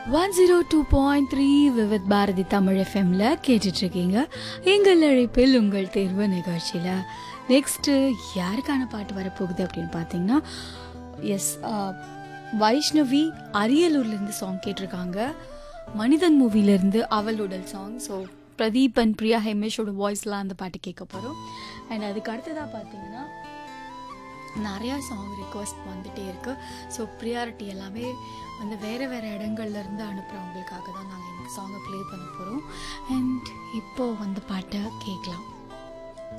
one zero two point three Vividh Bharati Tamil எஃப்எம்ல கேட்டுட்டு இருக்கீங்க எங்கள் அழைப்பில் உங்கள் தேர்வு நிகழ்ச்சியில் நெக்ஸ்ட்டு யாருக்கான பாட்டு வரப்போகுது அப்படின்னு பார்த்தீங்கன்னா எஸ் வைஷ்ணவி அரியலூர்லேருந்து சாங் கேட்டிருக்காங்க மனிதன் மூவிலேருந்து அவள் உடல் song so Pradeep and Priya ஹெமேஷோட வாய்ஸ்லாம் அந்த பாட்டு கேட்க போகிறோம் அண்ட் அதுக்கு அடுத்ததாக பார்த்தீங்கன்னா நிறையா சாங் ரிக்வஸ்ட் வந்துட்டே இருக்கு ஸோ ப்ரியாரிட்டி எல்லாமே வந்து வேறு வேறு இடங்கள்ல இருந்து அனுப்புகிறவங்களுக்காக தான் நாங்கள் இந்த சாங்கை ப்ளே பண்ண போகிறோம் அண்ட் இப்போ வந்து பாட்டை கேட்கலாம்